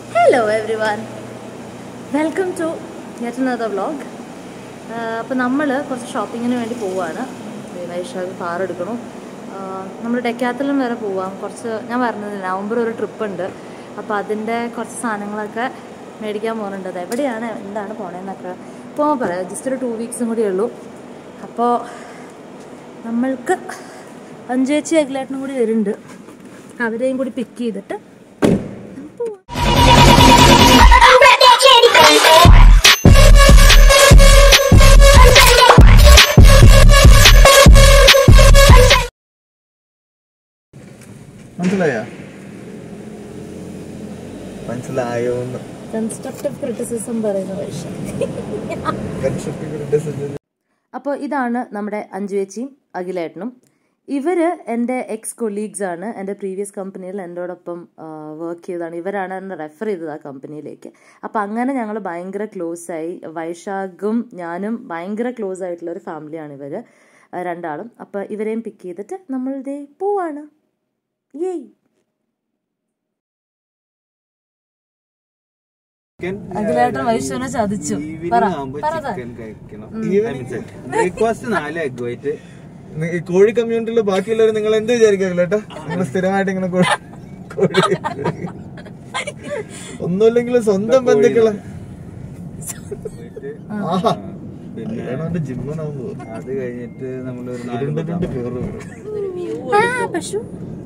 Hello everyone welcome to yet another vlog അപ്പോൾ നമ്മൾ കുറച്ച് ഷോപ്പിങ്ങിന് വേണ്ടി പോവുകയാണ് വൈശാഖ് കാർ എടുക്കണം നമ്മൾ ഡെക്കാത്തലും വരെ പോവാം കുറച്ച് ഞാൻ പറഞ്ഞത് നവംബർ ഒരു ട്രിപ്പ് ഉണ്ട് അപ്പോൾ അതിൻ്റെ കുറച്ച് സാധനങ്ങളൊക്കെ മേടിക്കാൻ പോകുന്നുണ്ട് അത് എവിടെയാണ് എന്താണ് പോണേന്നൊക്കെ പോകാൻ പറയാം ജസ്റ്റ് ഒരു ടു വീക്സും കൂടിയേ ഉള്ളൂ അപ്പോൾ നമ്മൾക്ക് അഞ്ചേച്ചി അഖിലേട്ടനും കൂടി വരുന്നുണ്ട് അവരെയും കൂടി പിക്ക് ചെയ്തിട്ട് മനസ്സിലായ മനസ്സിലായോ കൺസ്ട്രക്റ്റീവ് ക്രിറ്റിസിസം പറയുന്ന വിഷയം അപ്പോൾ ഇതാണ് നമ്മുടെ അഞ്ജുവേച്ചിയും അഖിലേട്ടനും ഇവര് എൻ്റെ എക്സ് കൊളീഗ്സ് ആണ് എൻ്റെ പ്രീവിയസ് കമ്പനിയിൽ എന്നോടൊപ്പം വർക്ക് ചെയ്തതാണ് ഇവരാണ് എന്നെ റെഫർ ചെയ്തത് ആ കമ്പനിയിലേക്ക് അപ്പോൾ അങ്ങനെ ഞങ്ങൾ ഭയങ്കര ക്ലോസ് ആയി വൈശാഖും ഞാനും ഭയങ്കര ക്ലോസ് ആയിട്ടുള്ള ഒരു ഫാമിലിയാണ് ഇവർ രണ്ടാളും അപ്പോൾ ഇവരെയും പിക്ക് ചെയ്തിട്ട് നമ്മൾ ഇതേ പോവാണ് ഏയ് അഖിലേട്ടൻ വൈശ്വനെ ചതിച്ചു പറ പറ ബ്രേക്ക്ഫാസ്റ്റ് നാല് എഗ് വൈറ്റ് കോഴി കമ്മ്യൂണിറ്റിയിൽ ബാക്കിയുള്ളവർ നിങ്ങൾ എന്ത് വിചാരിക്കാം കേട്ടോ നിങ്ങൾ സ്ഥിരമായിട്ട് ഇങ്ങനെ കോഴി കോഴി ഒന്നുമില്ലെങ്കിലും സ്വന്തം ബന്ധുക്കള് ആഹാ പിന്നെ ഏതാണ്ട് ജിമ്മനാവുമ്പോ അത് കഴിഞ്ഞിട്ട് നമ്മളൊരു നാല് ഇരുണ്ടിട്ടുണ്ട് കേറും ആ പശു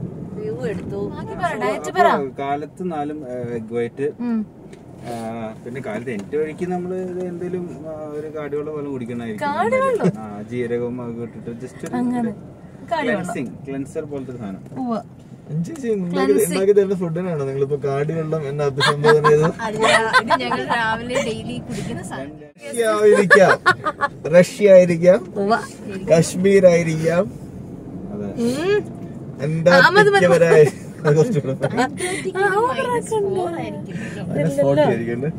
ബാക്കി പറ ഡയറ്റ് പറ അപ്പൊ കാലത്ത് നാലും എഗ് വൈറ്റ് ഉം. പിന്നെ കാലത്ത് എന്റെ വഴിക്ക് നമ്മള് ഇത് എന്തേലും ആ, ഒരു കാടിവെള്ളം പോലെ കുടിക്കണമായിരിക്കും ആ ജീരകവും ഒക്കെ ഇട്ടിട്ട് ജസ്റ്റ് ക്ലെൻസിങ് ക്ലെൻസർ പോലത്തെ ഒരു സാധനം ഉവ്വ്. ചേച്ചി ഉണ്ടാക്കി ഉണ്ടാക്കി തരുന്ന ഫുഡിനാണോ നിങ്ങളിപ്പോ കാടി വെള്ളം എന്ന അഭിസംബോധന ചെയ്തത് രാവിലെ ഡെയിലി കുടിക്കുന്ന സാധനം റഷ്യ ആയിരിക്കാം റഷ്യ ആയിരിക്കാം ഉവ്വ്. കശ്മീർ ആയിരിക്കാം അതെ ഉം. അന്റാർട്ടിക്ക വരെ ആയി- അത് കുറച്ചുകൂടെ ആ, ഓവറാക്കണ്ട. അതിന് spot ആയിരിക്കും അല്ലേ?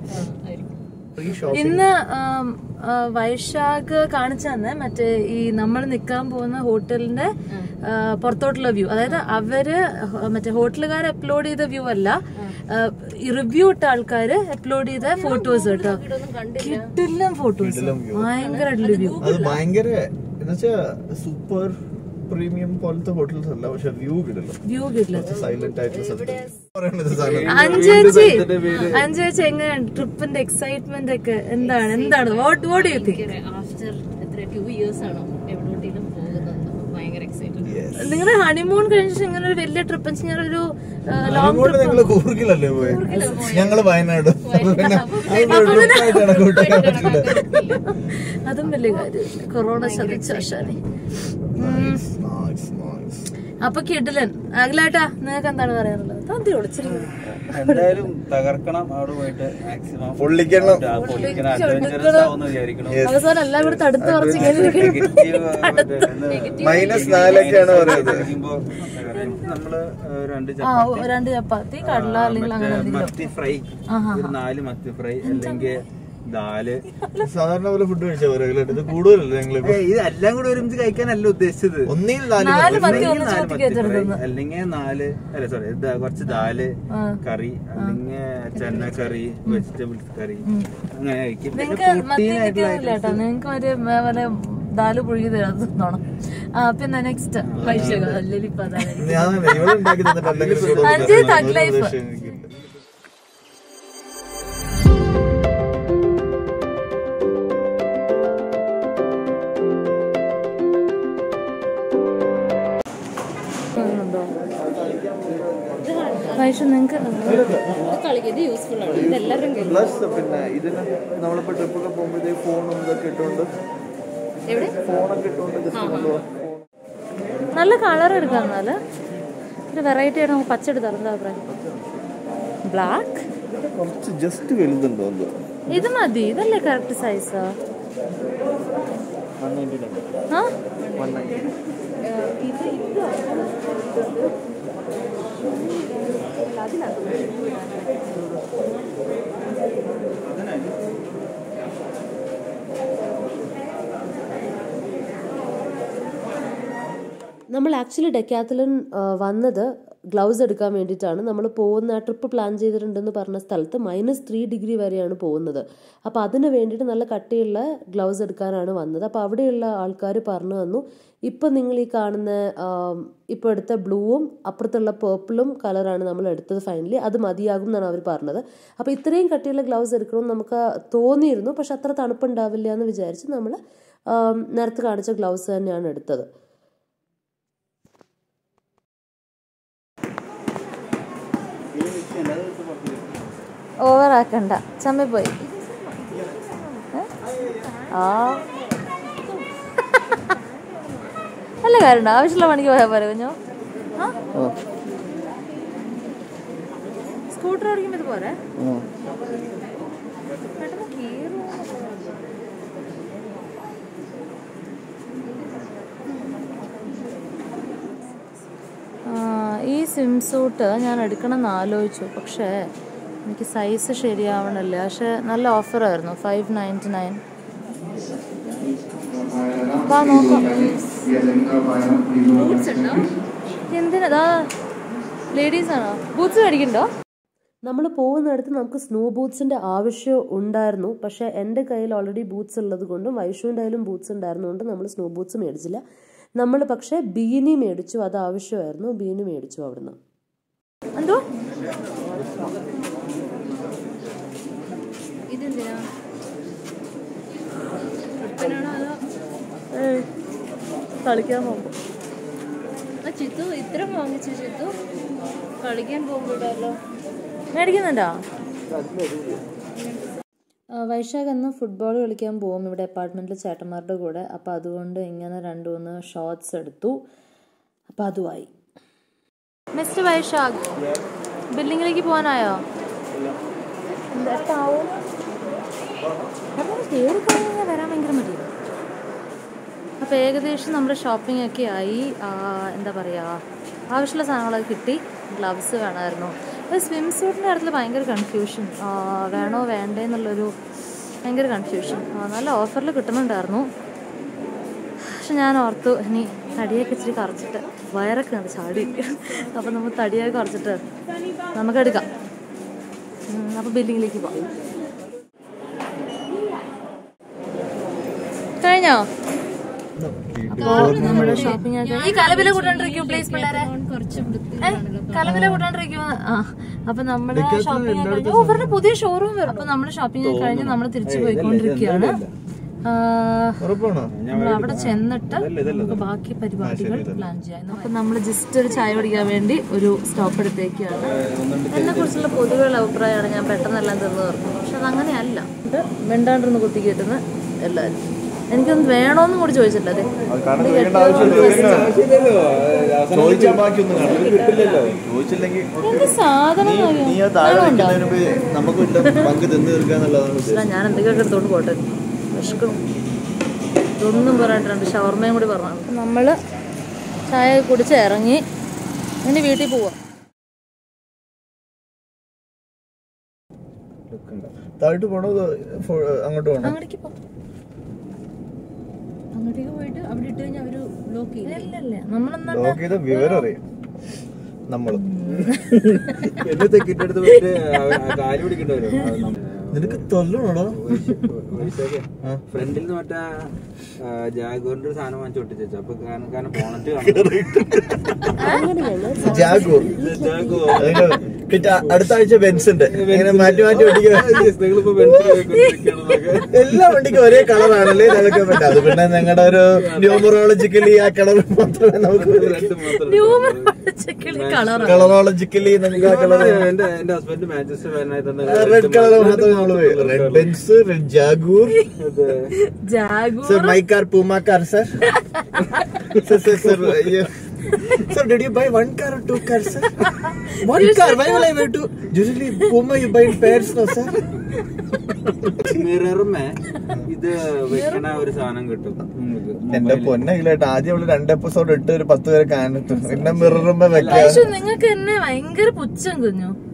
ഈ shopping ഇന്ന് ആം, ആ, വൈശാഖ് കാണിച്ചു തന്നെ മറ്റേ ഈ നമ്മൾ നിക്കാൻ പോകുന്ന ഹോട്ടലിന്റെ ആ, പുറത്തോട്ടുള്ള വ്യൂ അതായത് അവര് ഹ- മറ്റേ ഹോട്ടലുകാർ അപ്ലോഡ് ചെയ്ത വ്യൂ അല്ല റിവ്യൂ ഇട്ട ആൾക്കാര് അപ്ലോഡ് ചെയ്ത ഫോട്ടോസ് കേട്ടോ കിട്ടില്ല ഫോട്ടോസ് ഭയങ്കര വ്യൂ അത് ഭയങ്കര എന്നുവെച്ചാ സൂപ്പർ പ്രീമിയം പോലത്തെ ഹോട്ടൽസ് അല്ല പക്ഷെ വ്യൂ കിട്ടില്ല വ്യൂ കിട്ടില്ല സൈലന്റ് ആയിട്ടുള്ള സ്ഥലത്ത് പറയുന്നത് സാധനം അഞ്ചേച്ചി അഞ്ചേച്ചി എങ്ങനെയാണ് ട്രിപ്പിന്റെ എക്സൈറ്റ്മെന്റ് ഒക്കെ എന്താണ് എന്താണ് what what you think after എത്ര ടു ഇയേഴ്സ് ആണോ എവിടോട്ടേലും പോകുന്നത് അപ്പൊ ഭയങ്കര എക്സൈറ്റഡ് നിങ്ങളുടെ ഹണിമൂൺ കഴിഞ്ഞ ഇങ്ങനെ ഒരു വലിയ ട്രിപ്പ് ഞാൻ ഒരു ലോങ് അങ്ങോട്ട് നിങ്ങള് കൂർഗിലല്ലേ പോയി ഞങ്ങള് വയനാട് പിന്നെ അത് trip ആയിട്ടാണ് കൂട്ടാൻ പറ്റില്ല അതും വലിയ കാര്യം കൊറോണ ചതിച്ച ആശാനെ Nice, nice, nice. അപ്പൊ കിടിലൻ അഖിലേട്ടാ നിങ്ങൾക്ക് എന്താണ് പറയാനുള്ളത് തന്തി ഒളിച്ചിരിക്കുന്നു എന്തായാലും തകർക്കണം അവിടെ പോയിട്ട് മാക്സിമം പൊള്ളിക്കണം പൊളിക്കണം അഡ്വഞ്ചറസ് ആവുമെന്ന് വിചാരിക്കണം അവസാനം എല്ലാം ഇവിടെ തടുത്ത് കുറച്ച് ഇങ്ങനെ ഇരിക്കുന്നു. മൈനസ് നാലൊക്കെയാണ് പറയുന്നത് ഇരിക്കുമ്പോ നമ്മള് ഏഹ്, രണ്ട് ആ ചപ്പാത്തി ഓ, രണ്ട് ചപ്പാത്തി കടല അല്ലെങ്കിൽ അങ്ങനെ മറ്റേ എന്തെങ്കിലും മത്തി ഫ്രൈ ഒരു നാല് മത്തി ഫ്രൈ അല്ലെങ്കിൽ ദാല് സാധാരണ പോലെ ഫുഡ് കഴിച്ചാൽ പറയുക ഇത് കൂടുതലല്ലേ ഞങ്ങളിപ്പോ ഏയ്, ഇതെല്ലാം കൂടെ ഒരുമിച്ച് കഴിക്കാനല്ല ഉദ്ദേശിച്ചത് ഒന്നിൽ നാല് നാല് മത്തി അല്ലെങ്കിൽ ഒന്ന് നാല് ചോത്തി മത്തി കയറ്റെടുക്കുന്നു ഫ്രൈ, അല്ലെങ്കിൽ നാല് അല്ല സോറി കുറച്ച് ദാല് കറി അല്ലെങ്കിൽ ചന്ന കറി വെജിറ്റബിൾസ് കറി അങ്ങനെ കഴിക്കും പിന്നെ നിങ്ങക്ക് മത്തി protein ആയിട്ടുള്ള കിട്ടിയില്ല കേട്ടോ നിങ്ങക്ക് മറ്റേ മ- വല്ല ദാല് പുഴുകി തരാത്തോണം ആ പിന്നെ നെക്സ്റ്റ് വൈശാഖ അല്ലെങ്കിൽ ഇപ്പൊ അതാണ് ഞാൻ ഇവിടെ ഉണ്ടാക്കി തന്നിട്ട് അല്ലെങ്കിൽ ഇവിടെ ഒന്നും അഞ്ച് തരാൻ thug ഒരു life. ഉദ്ദേശം എനിക്കില്ല. വൈഷ നിങ്ങക്ക് കളിക്കുന്നത് യൂസ്ഫുൾ ആണ് ഇത് എല്ലാവരും പ്ലസ് പിന്നെ ഇതിന് നമ്മളിപ്പോ ട്രിപ്പൊക്കെ പോകുമ്പോഴത്തേക്ക് ഫോണും ഇതൊക്കെ ഇട്ടുകൊണ്ട് എവിടെ ഫോണൊക്കെ ഇട്ടുകൊണ്ട് ജസ്റ്റ് കൊണ്ടുപോകാം നല്ല കളർ എടുക്കാം എന്നാല് ഒരു വെറൈറ്റി ആയിട്ട് നമുക്ക് പച്ച എടുത്താൽ എന്താ അഭിപ്രായം ബ്ലാക്ക് കുറച്ച് ജസ്റ്റ് വലുതുണ്ടോ എന്തോ ഇത് മതി ഇതല്ലേ കറക്റ്റ് സൈസ് ആ നമ്മൾ ആക്ച്വലി ഡെക്കാത്തലൻ വന്നത് ഗ്ലൗസ് എടുക്കാൻ വേണ്ടിയിട്ടാണ് നമ്മൾ പോകുന്ന ട്രിപ്പ് പ്ലാൻ ചെയ്തിട്ടുണ്ടെന്ന് പറഞ്ഞ സ്ഥലത്ത് മൈനസ് ത്രീ ഡിഗ്രി വരെയാണ് പോകുന്നത് അപ്പോൾ അതിന് വേണ്ടിയിട്ട് നല്ല കട്ടിയുള്ള ഗ്ലൗസ് എടുക്കാനാണ് വന്നത് അപ്പോൾ അവിടെയുള്ള ആൾക്കാർ പറഞ്ഞു തന്നു ഇപ്പം നിങ്ങൾ ഈ കാണുന്ന ഇപ്പോൾ എടുത്ത ബ്ലൂവും അപ്പുറത്തുള്ള പേർപ്പിളും കളറാണ് നമ്മൾ എടുത്തത് ഫൈനലി അത് മതിയാകും എന്നാണ് അവർ പറഞ്ഞത് അപ്പോൾ ഇത്രയും കട്ടിയുള്ള ഗ്ലൗസ് എടുക്കണമെന്ന് നമുക്ക് തോന്നിയിരുന്നു പക്ഷെ അത്ര തണുപ്പുണ്ടാവില്ല എന്ന് വിചാരിച്ച് നമ്മൾ നേരത്തെ കാണിച്ച ഗ്ലൗസ് തന്നെയാണ് എടുത്തത് ഓവർ ആക്കണ്ട ചമ്മി പോയി ആ നല്ല കാര്യമുണ്ട് ആവശ്യമുള്ള പണിക്ക് പോയാൽ പോരെ കുഞ്ഞോ സ്കൂട്ടർ ഓടിക്കുമ്പോൾ ഇത് പോരെ പെട്ടെന്ന് കീറും. ആ, ഈ സ്വിം സൂട്ട് ഞാൻ എടുക്കണം എന്ന് ആലോചിച്ചു പക്ഷേ എനിക്ക് സൈസ് ശരിയാവണില്ല പക്ഷെ നല്ല ഓഫറായിരുന്നു ഫൈവ് നയൻറ്റി നയൻ വാ നോക്കാം എന്തിനാ ലേഡീസ് ആണോ ബൂട്ട്സ് മേടിക്കണ്ടോ നമ്മൾ പോകുന്നിടത്ത് നമുക്ക് സ്നോ ബൂട്ട്സിന്റെ ആവശ്യം ഉണ്ടായിരുന്നു പക്ഷേ എൻ്റെ കയ്യിൽ ഓൾറെഡി ബൂട്ട്സ് ഉള്ളത് കൊണ്ടും വൈഷുവിൻ്റെ കയ്യിലും ബൂട്ട്സ് ഉണ്ടായിരുന്നുകൊണ്ട് നമ്മൾ സ്നോ ബൂട്ട്സ് മേടിച്ചില്ല നമ്മൾ പക്ഷേ ബീനി മേടിച്ചു അത് ആവശ്യമായിരുന്നു ബീനി മേടിച്ചു അവിടുന്ന് എന്തോ ഇതെന്തിനാ ട്രിപ്പിനാണോ അതോ ഏയ്, കളിക്കാൻ പോകുമ്പോൾ ആ ചിത്തു ഇത്ര വാങ്ങിച്ചു ചിത്തു കളിക്കാൻ പോകുമ്പോഴല്ലോ മേടിക്കുന്നുണ്ടോ ആ, വൈശാഖ് എന്ന് ഫുട്ബോൾ കളിക്കാൻ പോകും ഇവിടെ അപ്പാർട്ട്മെന്റിൽ ചേട്ടന്മാരുടെ കൂടെ അപ്പം അതുകൊണ്ട് ഇങ്ങനെ രണ്ട് മൂന്ന് ഷോർട്സ് എടുത്തു അപ്പം അതുമായി മിസ്റ്റർ വൈശാഖ് ബിൽഡിങ്ങിലേക്ക് പോകാനായോ എന്താവും കയറി കഴിഞ്ഞാൽ വരാൻ ഭയങ്കര മടിയാണ് അപ്പോൾ ഏകദേശം നമ്മുടെ ഷോപ്പിംഗ് ഒക്കെ ആയി ആ, എന്താ പറയുക ആവശ്യമുള്ള സാധനങ്ങളൊക്കെ കിട്ടി ഗ്ലവ്സ് വേണമായിരുന്നു അത് സ്വിം സൂട്ടിൻ്റെ കാര്യത്തിൽ ഭയങ്കര കൺഫ്യൂഷൻ വേണോ വേണ്ടേ എന്നുള്ളൊരു ഭയങ്കര കൺഫ്യൂഷൻ നല്ല ഓഫറിൽ കിട്ടുന്നുണ്ടായിരുന്നു പക്ഷെ ഞാൻ ഓർത്തു ഇനി തടിയൊക്കെ ഇച്ചിരി കറച്ചിട്ട് വയറൊക്കെ ഉണ്ട് ചാടി അപ്പം നമ്മൾ തടിയൊക്കെ കുറച്ചിട്ട് നമുക്കെടുക്കാം അപ്പോൾ ബില്ലിങ്ങിലേക്ക് പോകാം കഴിഞ്ഞോ നമ്മുടെ ഷോപ്പിംഗ് ഒക്കെ ഈ കലവില കൂട്ടാണ്ടിരിക്കും പ്ലീസ് പിള്ളേരെ കുറച്ച് ഏ, കലവില കൂട്ടാണ്ടിരിക്കും ആ അപ്പൊ നമ്മള് ഷോപ്പിംഗ് കഴിഞ്ഞു ഓ ഇവരുടെ പുതിയ ഷോറൂം വരും അപ്പൊ നമ്മള് ഷോപ്പിംഗ് കഴിഞ്ഞ് നമ്മൾ തിരിച്ചു പോയിക്കൊണ്ടിരിക്കുകയാണ് ആ, ഉറപ്പാണോ നമ്മൾ അവിടെ ചെന്നിട്ട് നമുക്ക് ബാക്കി പരിപാടികൾ പ്ലാൻ ചെയ്യാം അപ്പൊ നമ്മൾ ജസ്റ്റ് ഒരു ചായ കുടിക്കാൻ വേണ്ടി ഒരു സ്റ്റോപ്പ് എടുത്തേക്കാണ് എന്നെ കുറിച്ചുള്ള പൊതുവെയുള്ള അഭിപ്രായമാണ് ഞാൻ പെട്ടെന്നെല്ലാം തിന്നു തീർക്കും പക്ഷെ അതങ്ങനെയല്ല ഇത് മിണ്ടാണ്ടിരുന്ന് കുത്തി കയറ്റുന്ന എല്ലാവരും എനിക്കൊന്ന് വേണോന്നും കൂടി ചോദിച്ചില്ല അതെ ചോദിച്ചാൽ ബാക്കിയൊന്നും കിട്ടില്ലല്ലോ ചോദിച്ചില്ലെങ്കിൽ എന്ത് സാധനം നോക്കിയോ? നീ ആ താഴെ വെക്കുന്നതിന് മുമ്പ് നമുക്ക് വല്ല പങ്ക് തിന്നു തീർക്കാന്നുള്ളതാണ് ഉദ്ദേശം ഇല്ല, ഞാൻ എന്തൊക്കെയൊക്കെ എടുത്തോണ്ട് പോട്ടെ വിശക്കണം ഇതൊന്നും പറഞ്ഞിട്ടുണ്ട് ഷവർമയും കൂടി പറഞ്ഞു അപ്പം നമ്മൾ ചായ കുടിച്ച് ഇറങ്ങി ഇനി വീട്ടിൽ പോവാം താഴോട്ട് പോണോ അതോ ഫോ- അങ്ങോട്ട് പോണോ അങ്ങോട്ടേക്ക് പോവാം അങ്ങോട്ടേക്ക് പോയിട്ട് അവിടെ ഇട്ട് കഴിഞ്ഞാൽ അവര് ബ്ലോക്ക് ചെയ്യും ഇല്ലല്ലേ നമ്മളെന്നാ ലോക്ക് ചെയ്ത വിവരം അറിയാം നമ്മള് എന്നിട്ട് കിട്ടിയെടുത്ത് പോയിട്ട് കാല് പിടിക്കേണ്ടി വരും അത് നമ്മ- നിനക്ക് തൊല്ലണോടോ ഫ്രണ്ടിൽ നിന്ന് മറ്റേ ജാഗോറിന്റെ ഒരു സാധനം വാങ്ങിച്ചു ഒട്ടിച്ചു അപ്പൊ കാരണം കാരണം ബോണറ്റ് കാണാം ജാഗോ ജാഗോ അതിന്റെ പിന്നെ അടുത്ത ആഴ്ച ബെൻസ് ഉണ്ട് ഇങ്ങനെ മാറ്റി മാറ്റി ഓടിക്കുക നിങ്ങളിപ്പോ ബെൻസിൽ പോയിക്കൊണ്ടിരിക്കുകയാണെന്നൊക്കെ. എല്ലാ വണ്ടിക്കും ഒരേ കളറാണല്ലേ ഇതൊക്കെ പറ്റും അത് പിന്നെ നിങ്ങളുടെ ഒരു ന്യൂമറോളജിക്കലി ആ കളർ മാത്രമേ നമുക്ക് രണ്ട് മാത്രം കളർ കളറോളജിക്കലി നമുക്ക് ആ കളർ എന്റെ എന്റെ ഹസ്ബൻഡ് മാഞ്ചസ്റ്റർ ഫാനായതുകൊണ്ട് റെഡ് കളർ മാത്രമേ നമ്മള് റെഡ് ബെൻസ് റെഡ് ജാഗൂർ ജാഗു സർ മൈ കാർ പൂമ car sir sir sir sir sir did you buy one car or two cars sir one car why will i buy two usually puma you buy in pairs no sir മിററുമേ ഇത് വെക്കണ ഒരു സാധനം കിട്ടും നിങ്ങൾക്ക് എന്റെ പൊന്നയിലേട്ട് ആദ്യം അവള് രണ്ട് എപ്പിസോഡ് ഇട്ട് ഒരു പത്ത് പേരെ കാണിട്ടു പിന്നെ മിററുമ്പോ വെക്കാം പക്ഷെ നിങ്ങൾക്ക് എന്നെ ഭയങ്കര പുച്ഛം കുഞ്ഞു